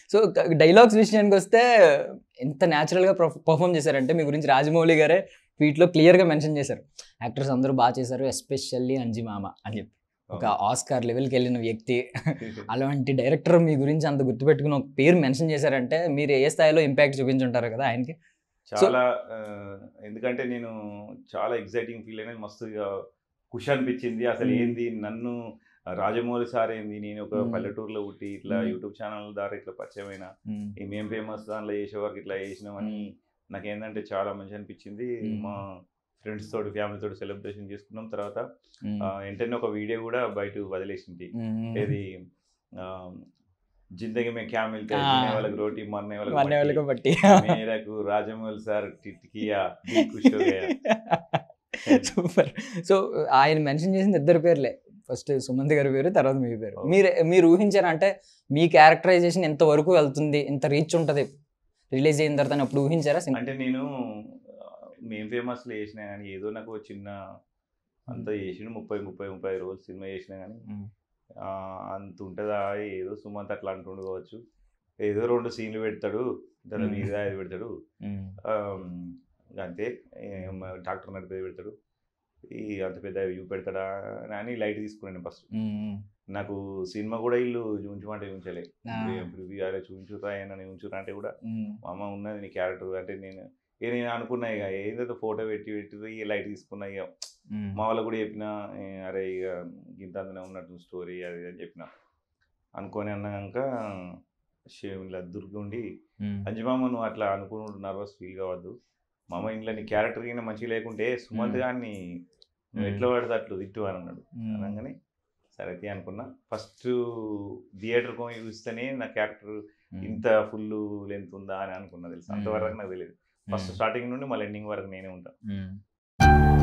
So dialogues విషయానికి వస్తే ఎంత న్యాచురల్గా పర్ఫామ్ చేశారంటే మీ గురించి రాజమౌళి గారే ట్వీట్లో క్లియర్గా మెన్షన్ చేశారు యాక్టర్స్ అందరూ బాగా చేశారు ఎస్పెషల్లీ అంజి మామ అని చెప్పి ఒక ఆస్కార్ లెవెల్కి వెళ్ళిన వ్యక్తి అలాంటి డైరెక్టర్ మీ గురించి అంత గుర్తుపెట్టుకుని ఒక పేరు మెన్షన్ చేశారంటే మీరు ఏ స్థాయిలో ఇంపాక్ట్ చూపించుంటారు కదా ఆయనకి చాలా ఆ, ఎందుకంటే నేను చాలా ఎగ్జైటింగ్ ఫీల్ అయినా మస్తుగా ఖుషి అనిపించింది అసలు మ్మ్. ఏంది నన్ను రాజమౌళి సార్ ఏంది నేను ఒక మ్మ్. పల్లెటూరులో పుట్టి ఇట్లా మ్మ్. యూట్యూబ్ ఛానల్ ద్వారా ఇట్లా పరిచయమైన ఈ మేం ఫేమస్ దాంట్లో చేసే వరకు ఇట్లా చేసినామని నాకు ఏంటంటే చాలా మంచి అనిపించింది మ్మ్. మా ఫ్రెండ్స్ తోటి ఫ్యామిలీ తోటి సెలబ్రేషన్ చేసుకున్నాం తర్వాత మ్మ్. ఆ, వెంటనే ఒక వీడియో కూడా బయట వదిలేసింది మ్మ్. ఏది ఆ, జిందగీ మే క్యా మిల్తే ఆ. తినే వాళ్ళకి రోటీ మరనే వన్ వాళ్ళకి లెవెల్కి మట్టి. బట్టి మేరకు రాజమౌళి సార్ టిట్కియా దిల్ ఖుష్ హో గయా సూపర్ సో ఆయన మెన్షన్ చేసింది ఇద్దరు పేర్లే ఫస్ట్ సుమంత్ గారి పేరు తర్వాత మీ పేరు Oh. మీరు మీరు ఊహించారా అంటే మీ క్యారెక్టరైజేషన్ ఎంత వరకు వెళ్తుంది ఎంత రీచ్ ఉంటుంది రిలీజ్ అయిన తర్వాత అని అప్పుడు ఊహించారా సినిమా అంటే నేను మేం ఫేమస్లో చేసిన కానీ ఏదో నాకు ఒక చిన్న అంత చేసిన ముప్పై ముప్పై ముప్పై ఐదు రోజులు సినిమా చేసిన కానీ ఆ, అంత ఉంటుందా ఏదో సుమంత్ అట్లా అంటుండు కావచ్చు ఏదో రెండు సీన్లు పెడతాడు దాని మ్మ్. మీద ఇది పెడతాడు ఆమ్, అంతే ఏం, డాక్టర్ నడిపేది పెడతాడు ఈ అంత పెద్ద వ్యూ పెడతాడా అని లైట్ తీసుకున్నాను ఫస్ట్ నాకు సినిమా కూడా వీళ్ళు చూపించమంటే చూపించలే ఆ. ప్రివ్యూ అరే చూపించురా అని ఉంచురా అంటే కూడా మా అమ్మ ఉన్నది నీ క్యారెక్టర్ అంటే నేను ఇక నేను అనుకున్నా ఇక ఏదైతే ఫోటో పెట్టి పెట్టి ఇక లైట్ తీసుకున్నా ఇక మా వాళ్ళకు కూడా చెప్పిన ఏ, అరే ఇక ఇంత అందులో ఉన్నట్టు స్టోరీ అది ఇది అని చెప్పిన అనుకొని అన్నాక షే- ఇలా దుర్గుండి అంజమామ నువ్వు అట్లా అనుకుని నర్వస్ ఫీల్ కావద్దు మామ ఇంట్లో నీ క్యారెక్టర్ అయినా మంచిగా లేకుంటే సుమంత్ మ్మ్. గారిని నువ్వు ఎట్లా పడితే అట్లా తిట్టు అని అన్నాడు అనగానే సరే అయితే అనుకున్నా ఫస్ట్ థియేటర్ కొని చూస్తేనే నా క్యారెక్టర్ ఇంత ఫుల్ లెంత్ ఉందా అని అనుకున్నా తెలుసు అంతవరకు నాకు తెలియదు ఫస్ట్ స్టార్టింగ్ నుండి మళ్ళీ ఎండింగ్ వరకు నేనే ఉంటాను